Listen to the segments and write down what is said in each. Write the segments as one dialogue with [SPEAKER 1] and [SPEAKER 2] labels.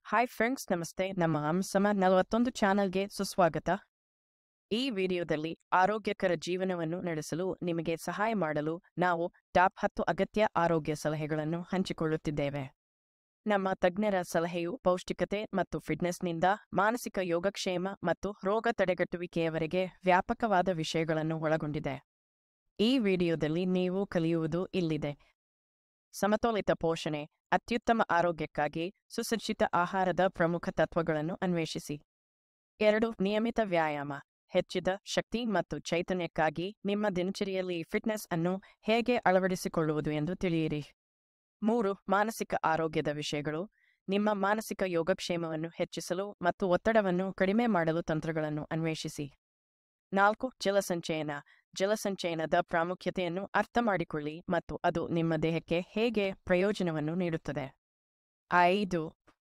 [SPEAKER 1] hi friends ನಮಸ್ತೆ ನಮ್ಮ ಹಂಸಮ ನಲವತ್ತೊಂದು ಚಾನಲ್ಗೆ ಸುಸ್ವಾಗತ ಈ ವಿಡಿಯೋದಲ್ಲಿ ಆರೋಗ್ಯಕರ ಜೀವನವನ್ನು ನಡೆಸಲು ನಿಮಗೆ ಸಹಾಯ ಮಾಡಲು ನಾವು ಟಾಪ್ ಹತ್ತು ಅಗತ್ಯ ಆರೋಗ್ಯ ಸಲಹೆಗಳನ್ನು ಹಂಚಿಕೊಳ್ಳುತ್ತಿದ್ದೇವೆ ನಮ್ಮ ತಜ್ಞರ ಸಲಹೆಯು ಪೌಷ್ಟಿಕತೆ ಮತ್ತು ಫಿಟ್ನೆಸ್ನಿಂದ ಮಾನಸಿಕ ಯೋಗಕ್ಷೇಮ ಮತ್ತು ರೋಗ ತಡೆಗಟ್ಟುವಿಕೆಯವರೆಗೆ ವ್ಯಾಪಕವಾದ ವಿಷಯಗಳನ್ನು ಒಳಗೊಂಡಿದೆ ಈ ವಿಡಿಯೋದಲ್ಲಿ ನೀವು ಕಲಿಯುವುದು ಇಲ್ಲಿದೆ ಸಮತೋಲಿತ ಪೋಷಣೆ ಅತ್ಯುತ್ತಮ ಆರೋಗ್ಯಕ್ಕಾಗಿ ಸುಸಜ್ಜಿತ ಆಹಾರದ ಪ್ರಮುಖ ತತ್ವಗಳನ್ನು ಅನ್ವೇಷಿಸಿ ಎರಡು ನಿಯಮಿತ ವ್ಯಾಯಾಮ ಹೆಚ್ಚಿದ ಶಕ್ತಿ ಮತ್ತು ಚೈತನ್ಯಕ್ಕಾಗಿ ನಿಮ್ಮ ದಿನಚರಿಯಲ್ಲಿ ಫಿಟ್ನೆಸ್ ಅನ್ನು ಹೇಗೆ ಅಳವಡಿಸಿಕೊಳ್ಳುವುದು ಎಂದು ತಿಳಿಯಿರಿ ಮೂರು ಮಾನಸಿಕ ಆರೋಗ್ಯದ ವಿಷಯಗಳು ನಿಮ್ಮ ಮಾನಸಿಕ ಯೋಗಕ್ಷೇಮವನ್ನು ಹೆಚ್ಚಿಸಲು ಮತ್ತು ಒತ್ತಡವನ್ನು ಕಡಿಮೆ ಮಾಡಲು ತಂತ್ರಗಳನ್ನು ಅನ್ವೇಷಿಸಿ ನಾಲ್ಕು ಜಲಸಂಚಯನ ಜಲಸಂಚಯನದ ಪ್ರಾಮುಖ್ಯತೆಯನ್ನು ಅರ್ಥಮಾಡಿಕೊಳ್ಳಿ ಮತ್ತು ಅದು ನಿಮ್ಮ ದೇಹಕ್ಕೆ ಹೇಗೆ ಪ್ರಯೋಜನವನ್ನು ನೀಡುತ್ತದೆ ಐದು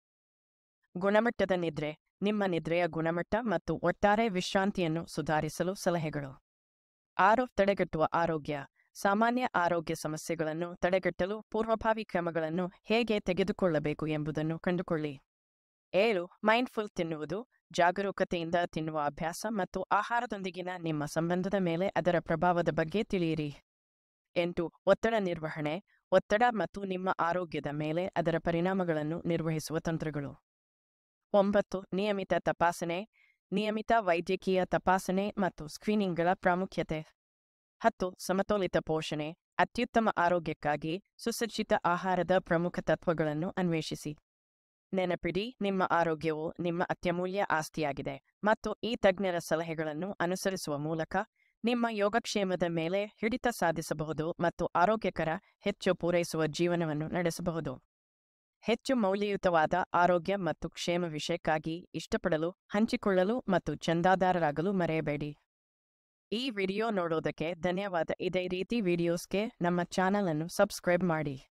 [SPEAKER 1] ಗುಣಮಟ್ಟದ ನಿದ್ರೆ ನಿಮ್ಮ ನಿದ್ರೆಯ ಗುಣಮಟ್ಟ ಮತ್ತು ಒಟ್ಟಾರೆ ವಿಶ್ರಾಂತಿಯನ್ನು ಸುಧಾರಿಸಲು ಸಲಹೆಗಳು ಆರು ತಡೆಗಟ್ಟುವ ಆರೋಗ್ಯ ಸಾಮಾನ್ಯ ಆರೋಗ್ಯ ಸಮಸ್ಯೆಗಳನ್ನು ತಡೆಗಟ್ಟಲು ಪೂರ್ವಭಾವಿ ಕ್ರಮಗಳನ್ನು ಹೇಗೆ ತೆಗೆದುಕೊಳ್ಳಬೇಕು ಎಂಬುದನ್ನು ಕಂಡುಕೊಳ್ಳಿ ಏಳು ಮೈಂಡ್ಫುಲ್ ತಿನ್ನುವುದು ಜಾಗರೂಕತೆಯಿಂದ ತಿನ್ನುವ ಅಭ್ಯಾಸ ಮತ್ತು ಆಹಾರದೊಂದಿಗಿನ ನಿಮ್ಮ ಸಂಬಂಧದ ಮೇಲೆ ಅದರ ಪ್ರಭಾವದ ಬಗ್ಗೆ ತಿಳಿಯಿರಿ ಎಂಟು ಒತ್ತಡ ನಿರ್ವಹಣೆ ಒತ್ತಡ ಮತ್ತು ನಿಮ್ಮ ಆರೋಗ್ಯದ ಮೇಲೆ ಅದರ ಪರಿಣಾಮಗಳನ್ನು ನಿರ್ವಹಿಸುವ ತಂತ್ರಗಳು ಒಂಬತ್ತು ನಿಯಮಿತ ತಪಾಸಣೆ ನಿಯಮಿತ ವೈದ್ಯಕೀಯ ತಪಾಸಣೆ ಮತ್ತು ಸ್ಕ್ರೀನಿಂಗ್ಗಳ ಪ್ರಾಮುಖ್ಯತೆ ಹತ್ತು ಸಮತೋಲಿತ ಪೋಷಣೆ ಅತ್ಯುತ್ತಮ ಆರೋಗ್ಯಕ್ಕಾಗಿ ಸುಸಜ್ಜಿತ ಆಹಾರದ ಪ್ರಮುಖ ತತ್ವಗಳನ್ನು ಅನ್ವೇಷಿಸಿ ನೆನಪಿಡಿ ನಿಮ್ಮ ಆರೋಗ್ಯವು ನಿಮ್ಮ ಅತ್ಯಮೂಲ್ಯ ಆಸ್ತಿಯಾಗಿದೆ ಮತ್ತು ಈ ತಜ್ಞರ ಸಲಹೆಗಳನ್ನು ಅನುಸರಿಸುವ ಮೂಲಕ ನಿಮ್ಮ ಯೋಗಕ್ಷೇಮದ ಮೇಲೆ ಹಿಡಿತ ಸಾಧಿಸಬಹುದು ಮತ್ತು ಆರೋಗ್ಯಕರ ಹೆಚ್ಚು ಪೂರೈಸುವ ಜೀವನವನ್ನು ನಡೆಸಬಹುದು ಹೆಚ್ಚು ಮೌಲ್ಯಯುತವಾದ ಆರೋಗ್ಯ ಮತ್ತು ಕ್ಷೇಮ ವಿಷಯಕ್ಕಾಗಿ ಇಷ್ಟಪಡಲು ಹಂಚಿಕೊಳ್ಳಲು ಮತ್ತು ಚಂದಾದಾರರಾಗಲು ಮರೆಯಬೇಡಿ ಈ ವಿಡಿಯೋ ನೋಡೋದಕ್ಕೆ ಧನ್ಯವಾದ ಇದೇ ರೀತಿ ವಿಡಿಯೋಸ್ಗೆ ನಮ್ಮ ಚಾನಲ್ ಅನ್ನು ಸಬ್ಸ್ಕ್ರೈಬ್ ಮಾಡಿ